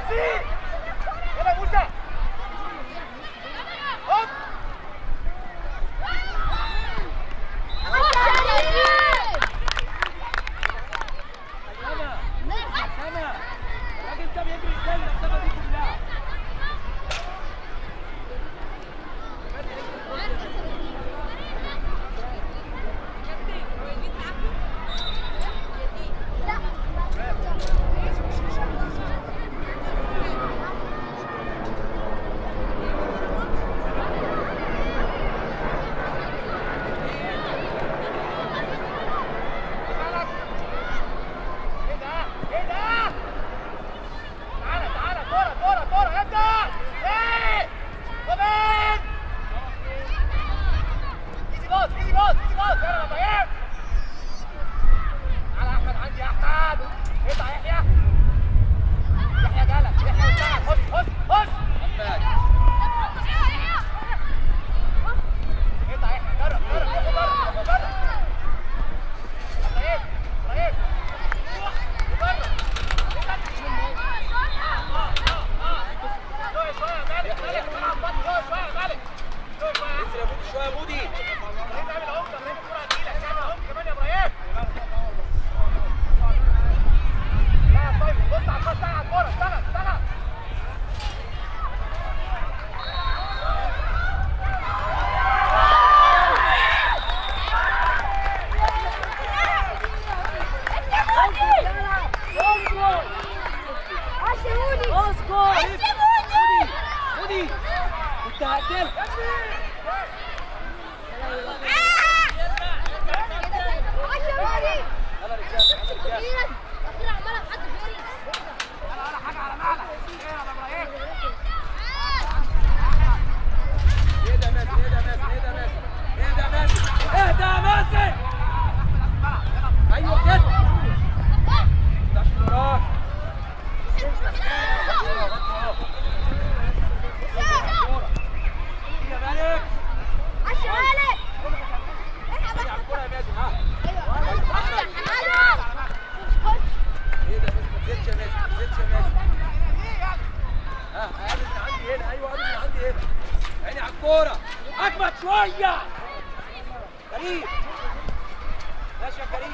الراجل ده بيجري ازاي المسافه دي كلها ايه ده؟ ايه ده؟ تعالى تعالى كورة كورة كورة ابدأ! ايه؟ ومين؟ ايزي باص ايزي باص ايزي باص يلا يا ابراهيم تعالى يا احمد عندي يا احمد اطلع يحيى يحيى جالك يحيى وسعد خش خش خش اطلع يحيى جرب جرب يحيى جرب يحيى جرب ابراهيم ابراهيم جرب شوية شوية يا مالك مالك العب بطل شوية شوية يا مالك شوية شوية انزل يا بودي شويه يا بودي ابراهيم اعمل عمق ابراهيم الكورة هتجيلك اعمل عمق كمان يا ابراهيم لا يا طيب بص على الكورة اشتغل على الكورة اشتغل اشتغل بودي انت هتقتل ولا حاجة على مالك ايه يا ابراهيم اهدى يا مازن اهدى يا مازن اهدى يا مازن اهدى يا مازن اهدى يا مازن ايوه كده ده عشان وراك يا مالك ارجع الكوره يا مازن ها اهدى يا مازن ما تزيدش يا مازن ما تزيدش يا مازن ها اقل من عندي هنا ايوه اقل من عندي هنا عيني على الكوره اجمد شويه كريم ماشي يا كريم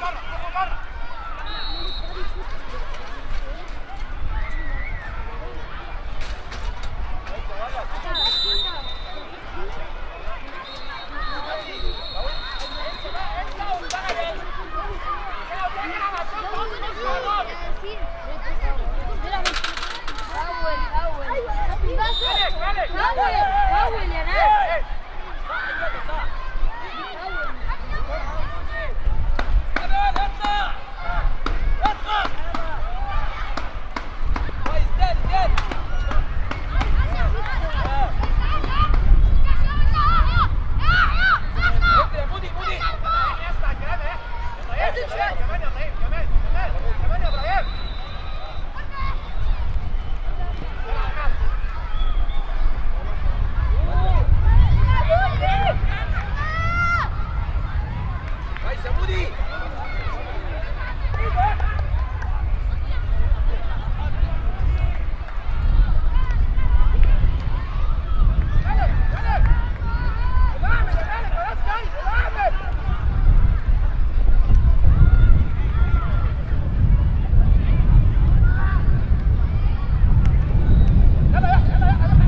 كمان اطلع اطلع كويس تاني تاني انزل يا بودي بودي اسمع الكلام اهي يا ابراهيم كمان يا ابراهيم كمان كمان كمان يا ابراهيم كويس يا بودي مالك مالك الاعمل يا مالك خلاص جاي الاعمل يلا يا يلا يا يلا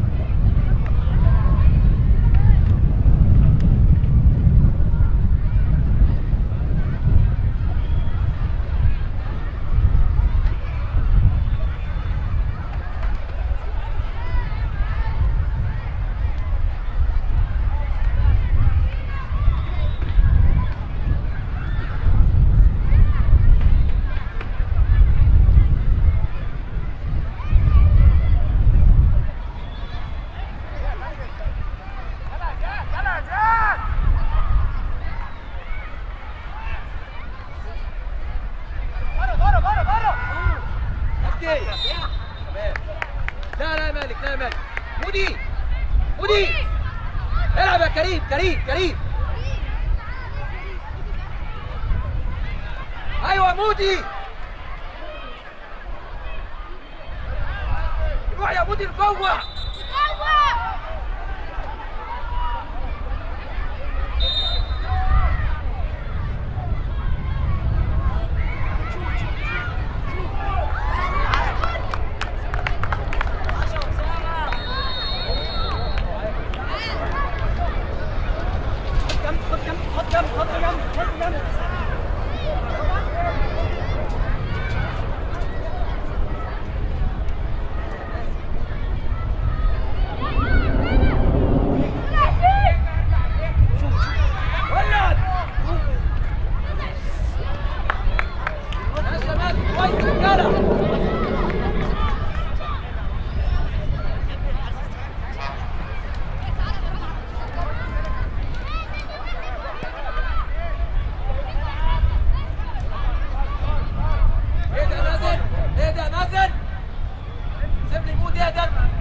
يلا يا زياد يلا يا زياد بره بره بره بره اوكي تمام لا لا يا مالك لا يا مالك مودي مودي العب يا كريم كريم كريم ايوه مودي مودي لجوه ولد ماشي يا مازن كويس رجاله اهدى يا مازن اهدى يا مازن سيب لي مود اهدى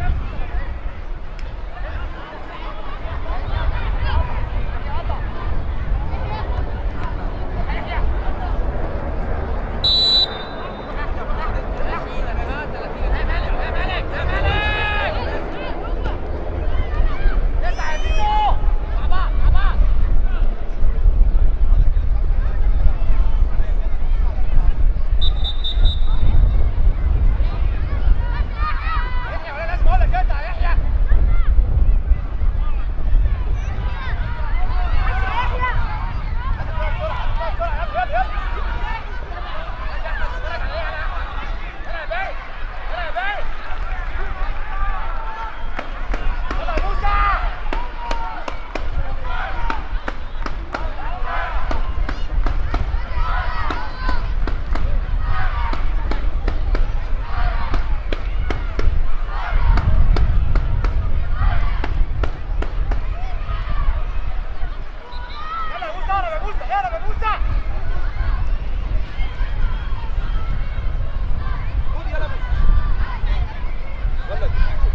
مود يلا بس ولد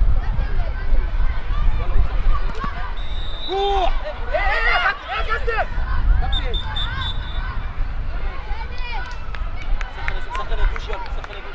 روح كابتن سخن الدوش يلا سخن الدوش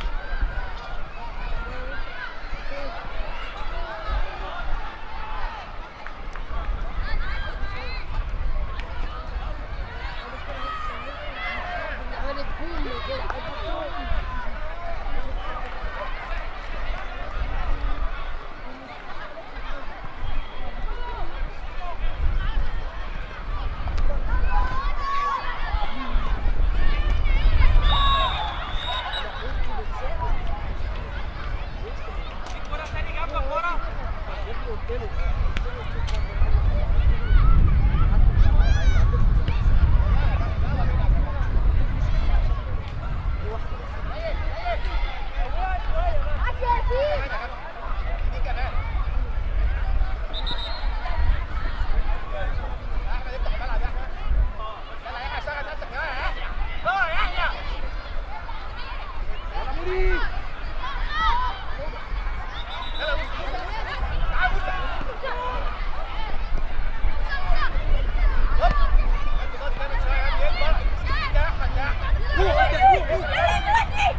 روح انت روح روح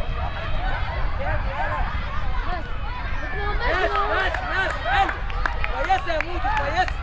بس بس بس حلو كويسه يا مودي كويسه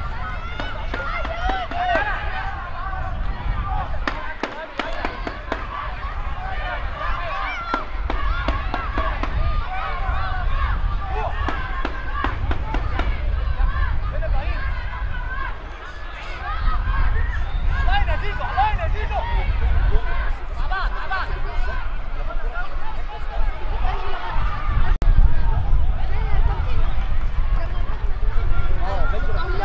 اه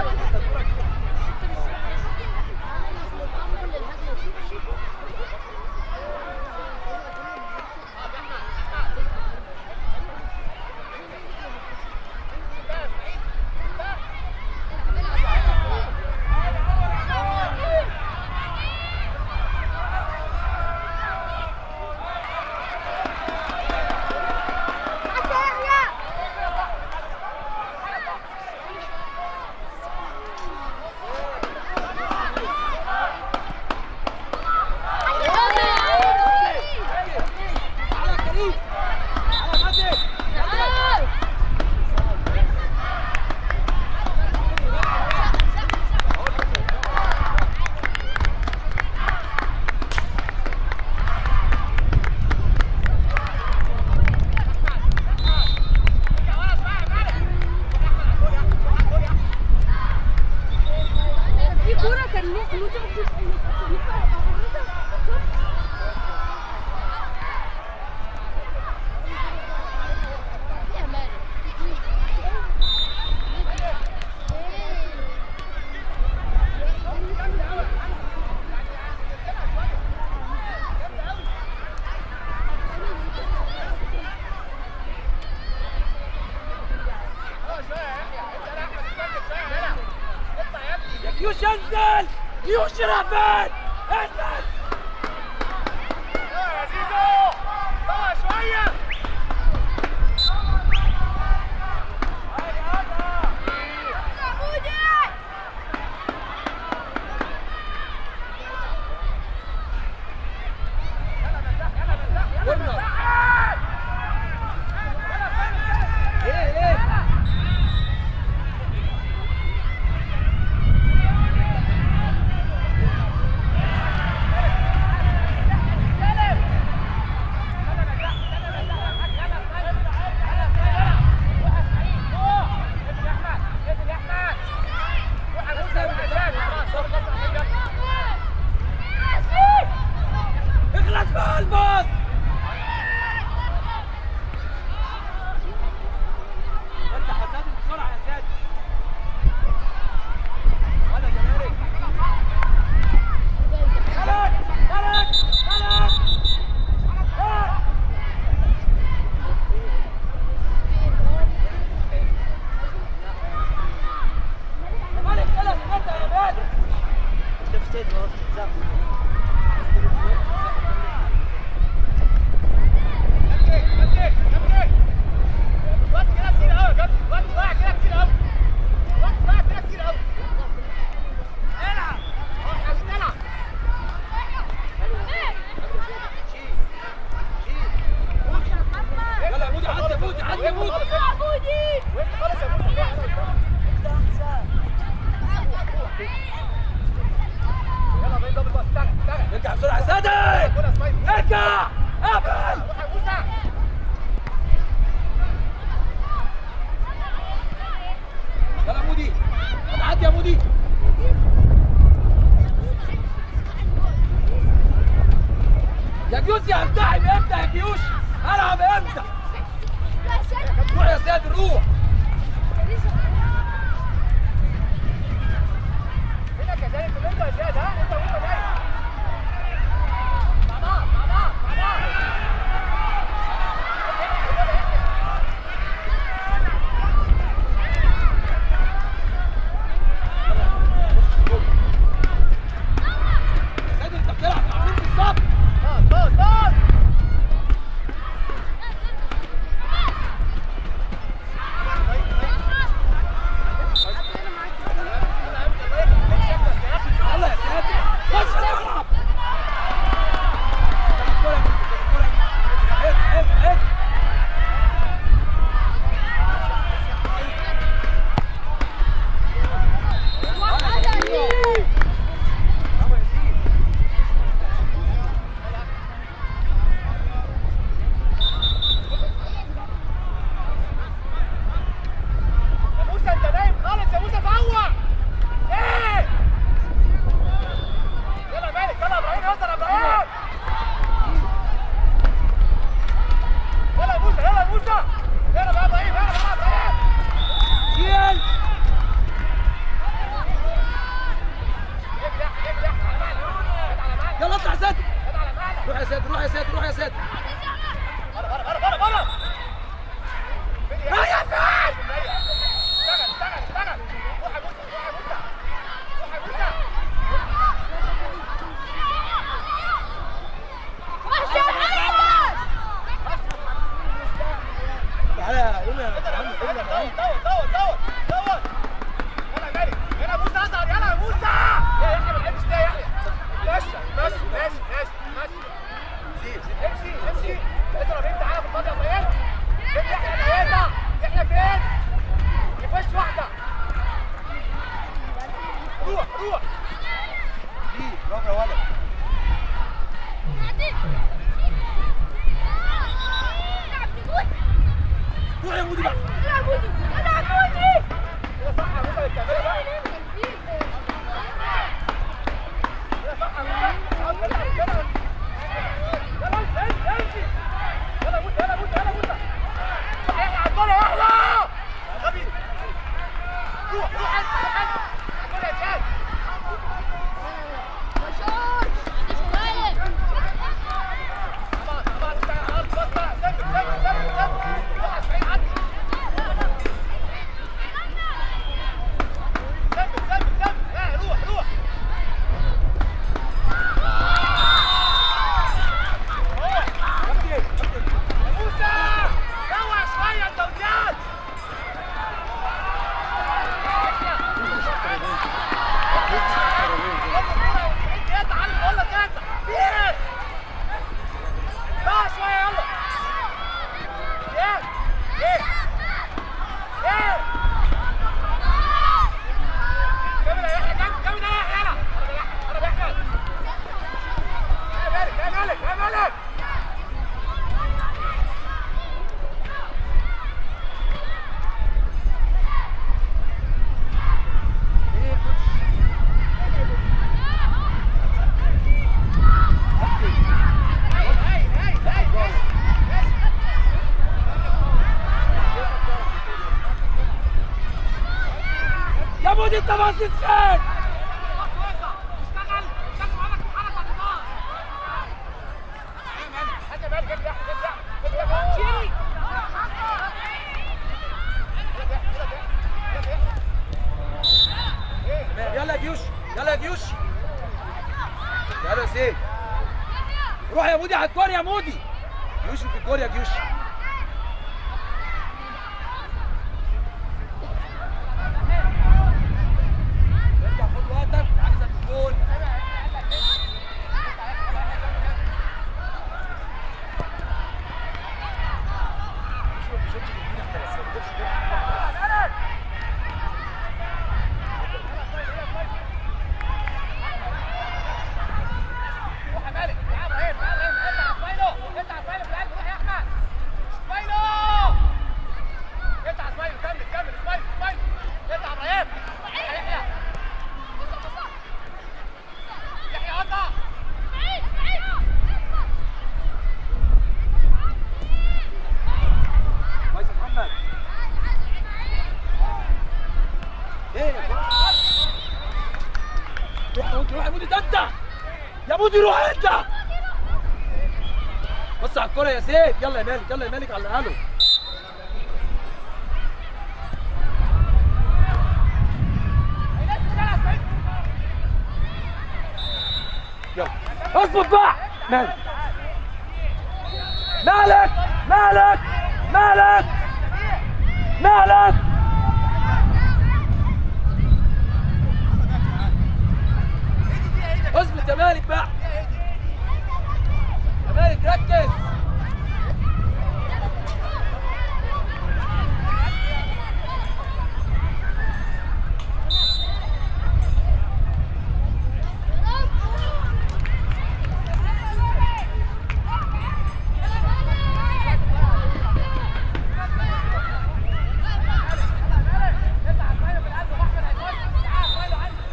يوش انزل يوش رافد انزل يا زيزو طلع شويه ورنا ايه ايه اخلص بقى الباص افتح يا ساتر بسرعه يا ساتر ولا جمارك خلك خلك خلك يا مالك خلص انت يا مالك انت في ستيد ما تتزاق يلا يا مودي عدي يا مودي عدي يا مودي ارجع بسرعه يا سادة ارجع قبل يلا يا مودي عدي يا مودي يا جيوش يا التعب امتى يا جيوش العب امتى روح يا سيد روح هنا كذلك انت يا زياد ها انت وانت جاي مع بعض مع بعض مع بعض سيد انت بتلعب مع مين بالظبط باص باص باص يلا يا سيد خش العب الكرة دي، الكرة دي. اف اف اف برافو يا سيد يا موسى انت نايم خالص يا موسى فوق ايه يلا يا مالك يلا يا ابراهيم يلا يا ابراهيم يلا يا موسى يلا يا موسى يلا بقى يا ابراهيم يلا بقى يا ابراهيم جيل اجرح اجرح على مالك على مالك يلا اطلع يا سيد على مالك روح يا سيد روح يا سيد روح يا سيد بره بره بره بره بره روح يا سيد اشتغل اشتغل اشتغل روح يا موسى روح يا موسى روح يا موسى تعالى يا يومي يا عم دور دور دور دور دور يلا يا مالك يلا يا موسى اصعد يلا يا موسى يا يحيى ما تحبش ده يا يحيى ماشي ماشي ماشي ماشي ماشي امشي امشي اضرب انت تعالى في الفاضي يا ابراهيم فين يحيى يلا يحيى فين يخش واحده روح روح برافو يا ولد روح يا مودي بقى كده صح يا موسى الكاميرا بقى كده صح يا موسى اه كده كده يلا امشي امشي يلا يا موسى يلا يا موسى يلا يا موسى صح يا يحيى على الكوره يا يحيى غبي روح روح انت روح انت على الكوره يا شاد خلاص خلاص انت على الارض بص بقى ثبت ثبت ثبت ثبت روح يا اسماعيل عدي انت باصص فين حتى مالك اجري يا احمد اجري يا احمد اجري يا احمد تمام يلا يا جيوش يلا يا جيوش يلا يا سيف روح يا مودي على الكور يا مودي جيوش في الكور يا جيوش ارجع خد وقتك عايزك تكون روح يا مالك يا ابراهيم يا ابراهيم انت على سمايلو انت على سمايلو في القلب روح يا احمد سمايلو انت على سمايلو كمل كمل سمايلو سمايلو انت على ابراهيم يحيى يحيى يحيى قطع كويس يا محمد ايه روح يا مودي روح يا مودي ده انت يا مودي روح انت بص على الكوره يا سيف يلا يا مالك يلا يا مالك على له يلا اظبط بقى مالك مالك مالك مالك مالك اظبط يا مالك بقى يا مالك ركز انت على سمايلو في القلب واحمد هيخش تعال سمايلو عندي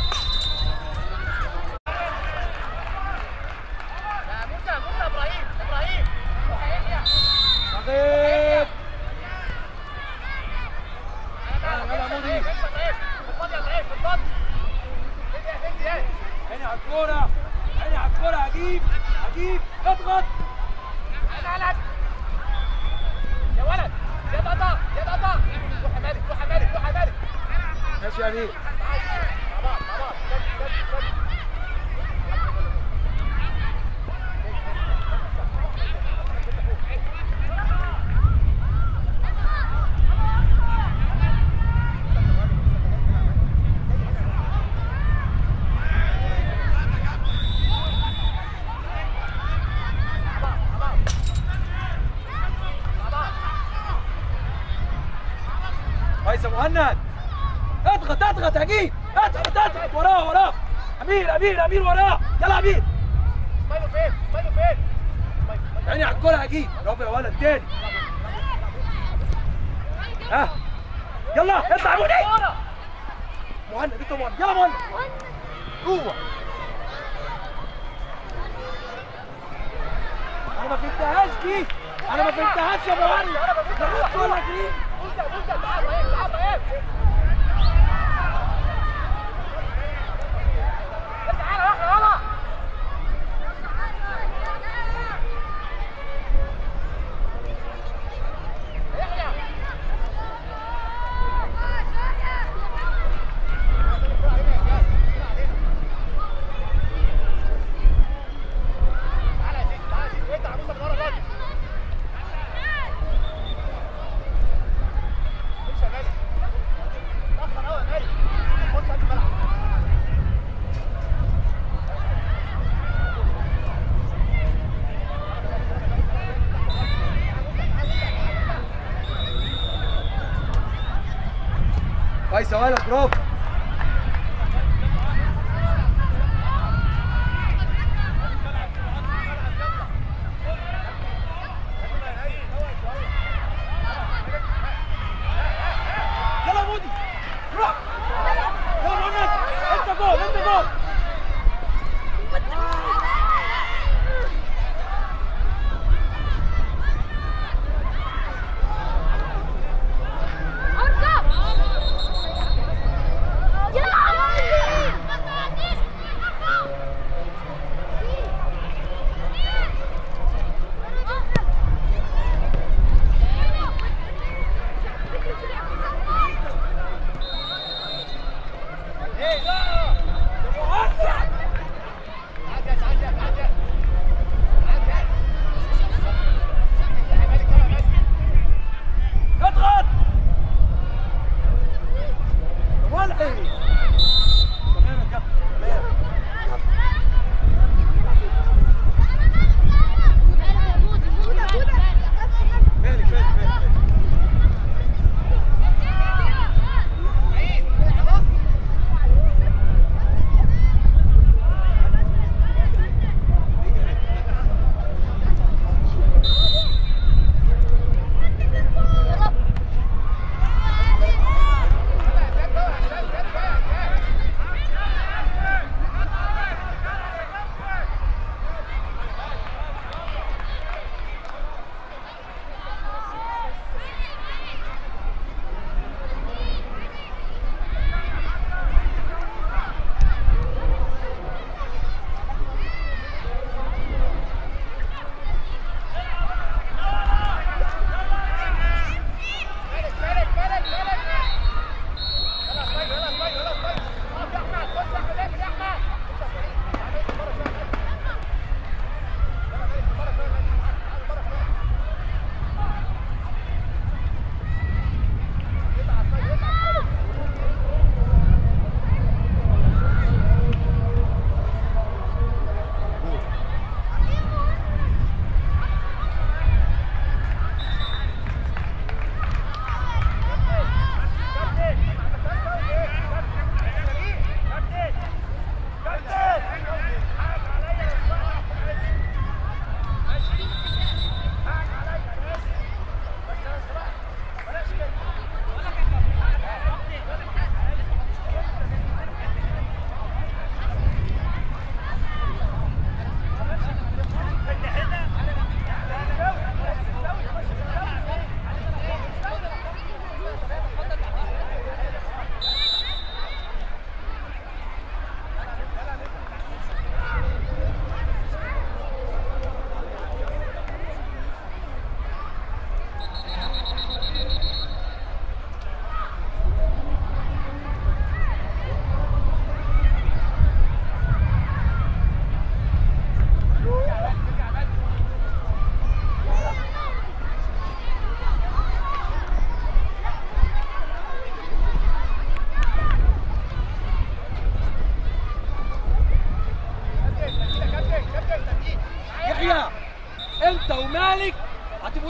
يا موسى موسى ابراهيم ابراهيم روح يا يحيى صغير انا يلا يا مودي. انت ابراهيم اتفضل يا ابراهيم اتفضل انت يا بنتي ايه عيني على الكوره عيني على الكوره هجيب هجيب اضغط انا لك يا ولد يا قطع يا قطع روح يا مالك روح يا مالك روح يا مالك ماشي يا امير مع بعض مع بعض كمل كمل كمل كويس يا مهند اضغط اضغط هجيب اضغط اضغط وراه وراه امير امير امير وراه يلا امير سمايلو فين سمايلو فين سمايلو- سمايلو. عيني على الكوره هجيب برافو يا ولد تاني ها يلا اطلع يا مودي كورة. مهند انت مهند يلا مهند جوه انا ما فهمتهاش دي انا ما فهمتهاش يا مهند ده بص ولا دي موسى موسى تعال ابراهيم تعال ابراهيم تعالى يا احمد يلا يحيى تعالى يا سيدي تعالى يا سيدي وانت عروسه من ورا الراجل امشي يا مالك اتاخر قوي يا مالك خش هات الملعب كويس يا ولد برافو يلا مودي روح يلا مهند انت جول انت جول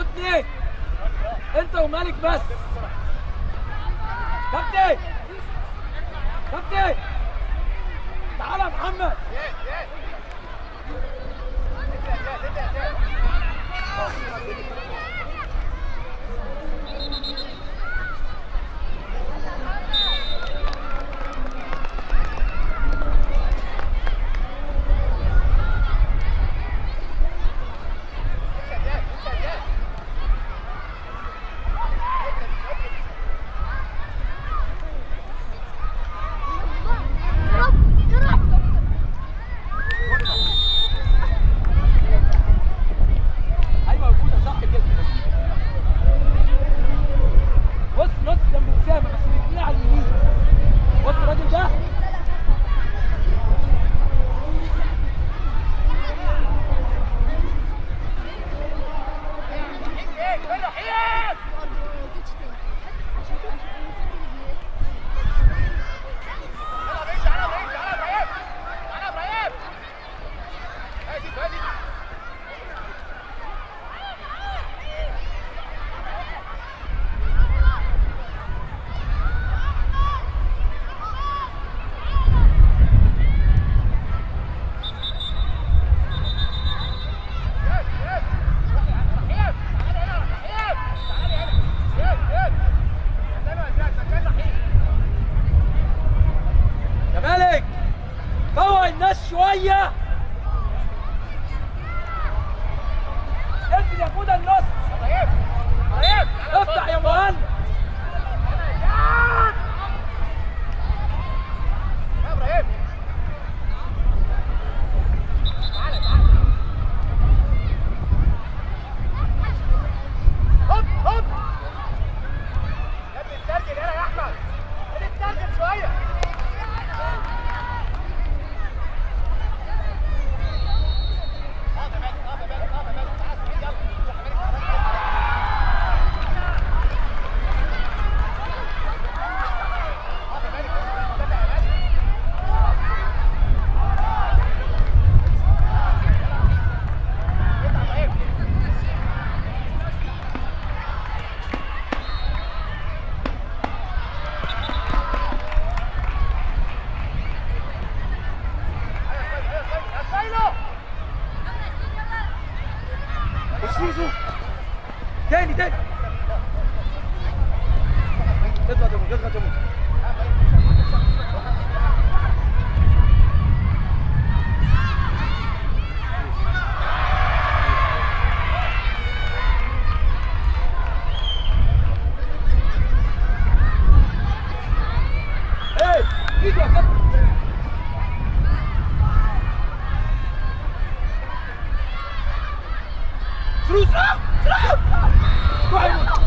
انتوا اتنين انت ومالك بس كابتن كابتن تعالى يا محمد ايوه يا جوده صح كده بص نص جنب اسامه بس الاثنين على اليمين بص الراجل ده يا مالك فوق الناس شويه انزل يا جوده النص افتح يا مهند هوب هوب يا ابني استرجل يلا يا احمد ادي استرجل شويه شوف شوف تاني تاني اضغط يا مو اضغط يا مو ايه ايده يا كابتن فلوس اه روح يا مو.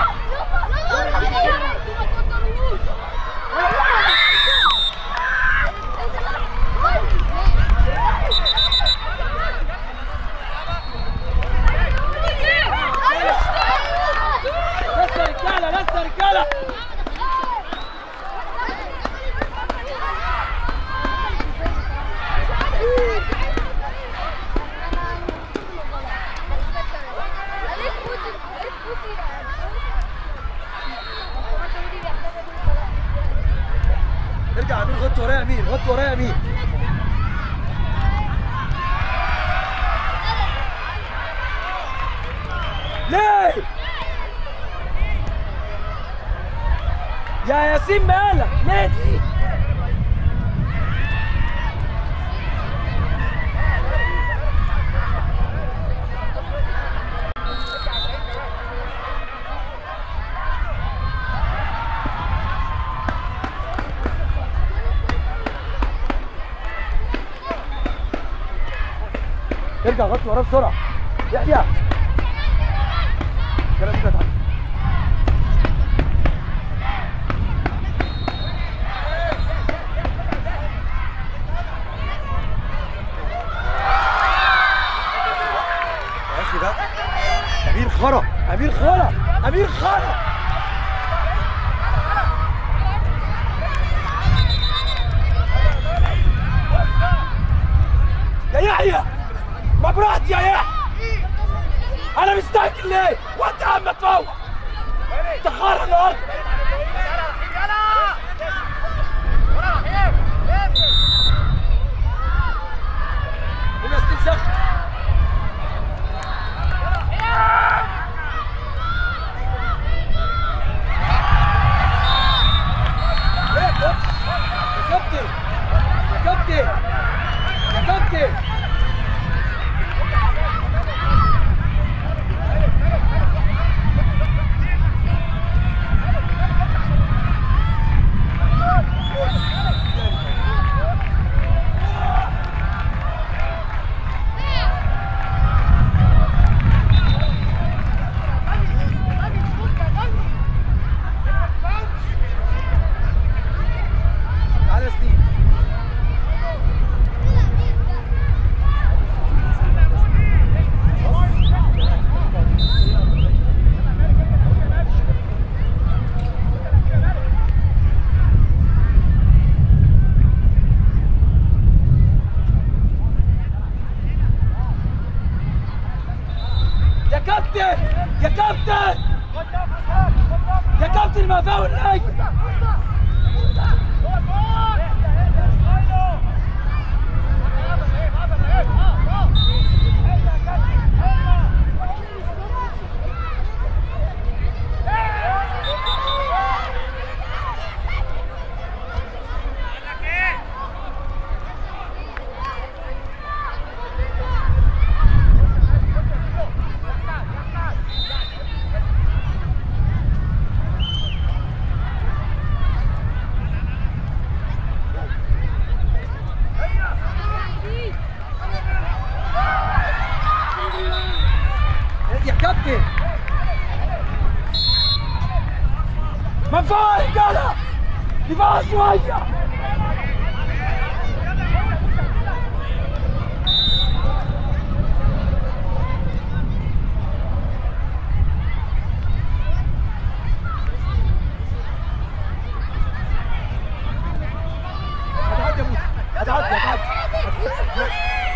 لسه رجاله لسه رجاله ارجع يا امير غط ورايا يا امير غط ورايا يا امير ليه يا ياسين مالك نادي ارجع غطي وراه بسرعه يحيى كلام كده تعالى يا اخي ده امير خرا امير خرا امير خرا يا يحيى مبروك يا يحيى انا مستعجل ليه وانت عم تروح تخار النهارده الناس تنسخ يا كابتن يا كابتن يا كابتن تعالى سنين يا كابتن يا كابتن يا كابتن ما فاول لي يا كابتن منفعة يا رجالة دفاع شوية هتعدي يا موسى هتعدي هتعدي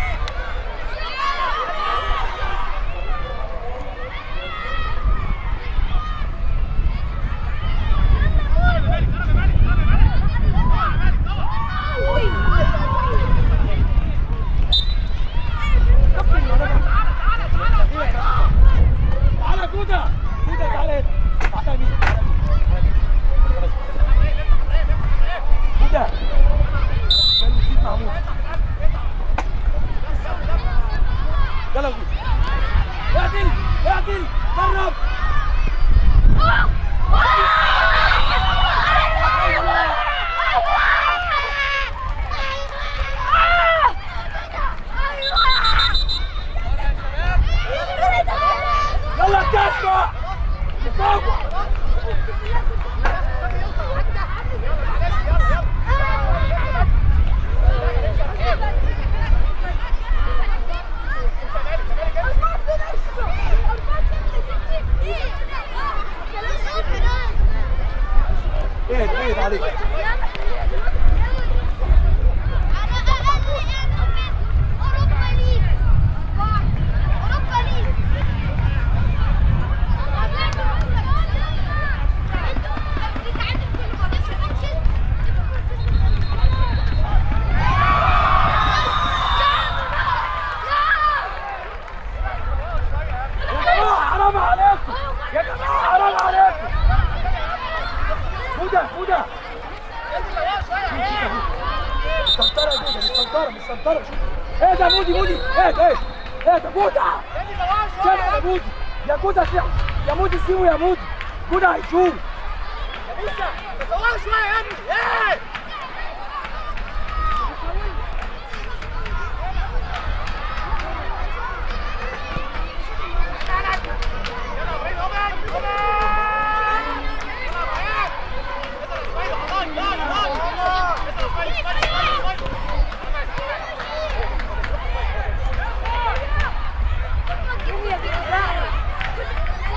تعالى جودة جودة تعالى هنا. تعالى يمين تعالى يمين. جودة كان نسيت محمود يلا جودة اعدل اعدل جرب يلا كفة كفة ايه ايه عليك يا جماعة حرام عليكم يا جماعة حرام عليكم هدى هدى مسنطرة يا جودة مسنطرة مسنطرة ايه ده مودي مودي ايه ده ايه ايه ده جودة سامع يا مودي يا جودة سمع يا مودي سيبه يا مودي جودة هيشوف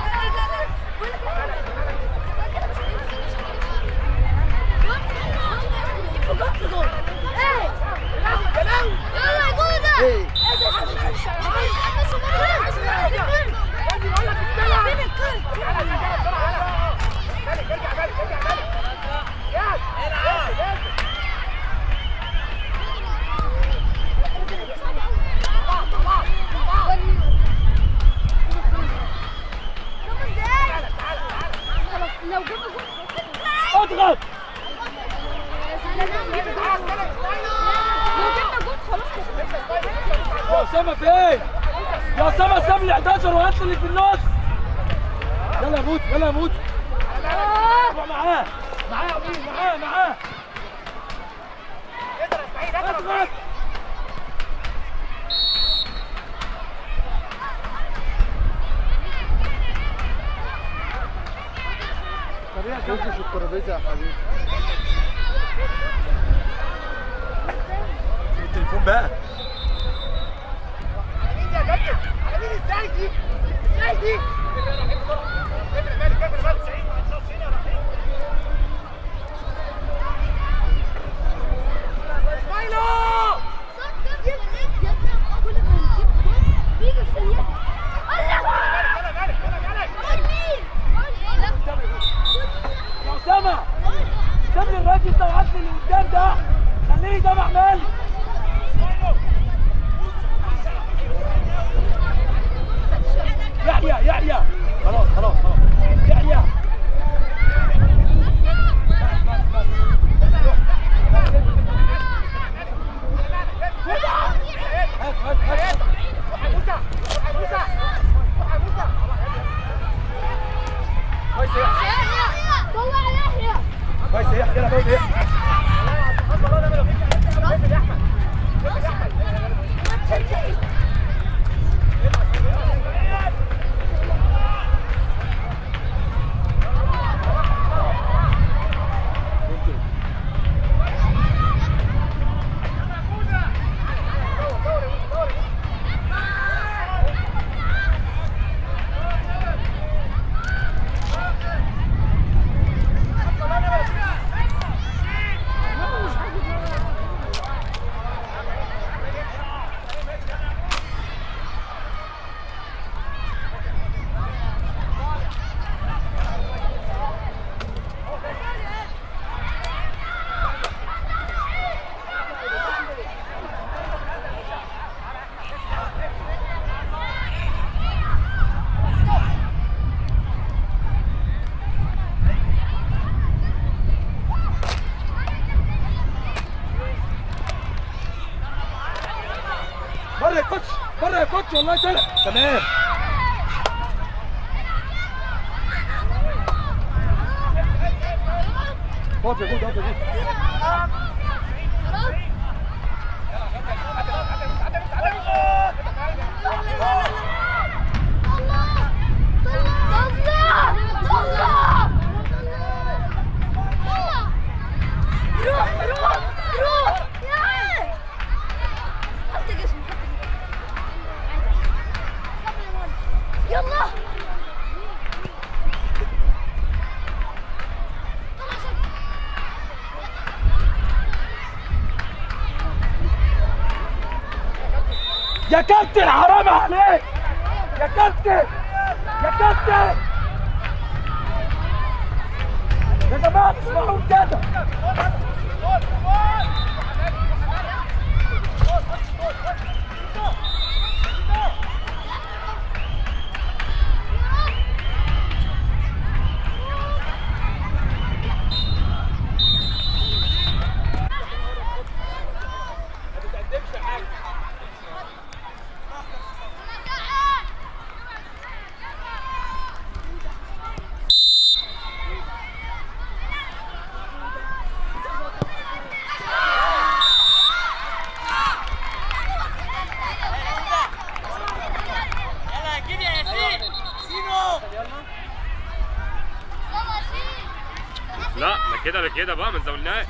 Yeah. لو جبنا جول اضغط لو جبنا جول خلاص يا اسامه فين يا اسامه ساب لي 11 وهات لي اللي في النص يلا يا موت يلا يا موت روح معاه معاه يا أبوي، معاه معاه اضغط طبيعي تنزل الترابيزه يا حبيبي التليفون بقى مين يا جدع على مين ازاي دي ازاي دي كيف مالك كيف مالك سعيد ما تشوفش هنا يا رحيم اسماعيلو يلا مالك يلا مالك يا اسامه سيب لي الراجل ده وهات لي اللي قدام ده خليه يجمع مالي يحيى يحيى خلاص خلاص خلاص يحيى هات هات هات روح يا موسى روح يا موسى روح يا موسى كويس يا يحيى كويس يا يحيى يلا بقى يا يحيى حسب الله نعم الوكيل اقفل يا احمد اقفل يا احمد بره يا كوتش بره يا كوتش والله طلع تمام اقف يا جود اقف يا جود روح روح روح يا حط جسمه حط جسمه يلا يا كابتن حرام عليك يا كابتن يا كابتن يا جماعه تسمعوا كده لا لا كده لا كده بقى ما نزولناش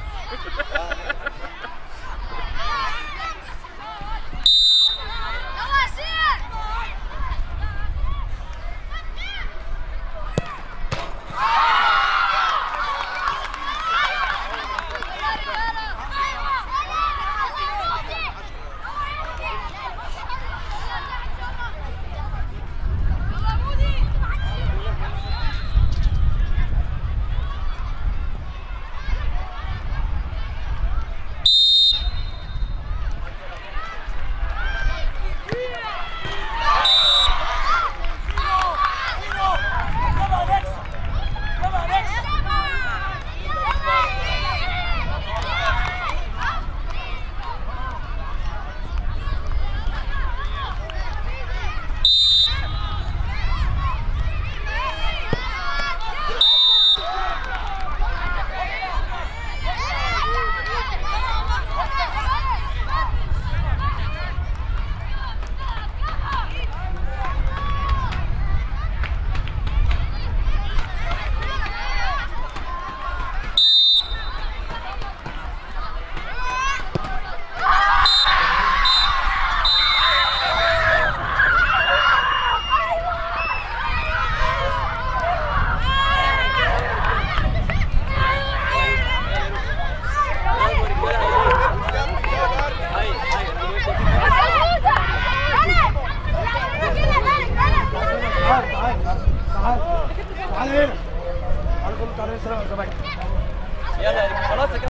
السلامه يا زمايلي يلا يا رجاله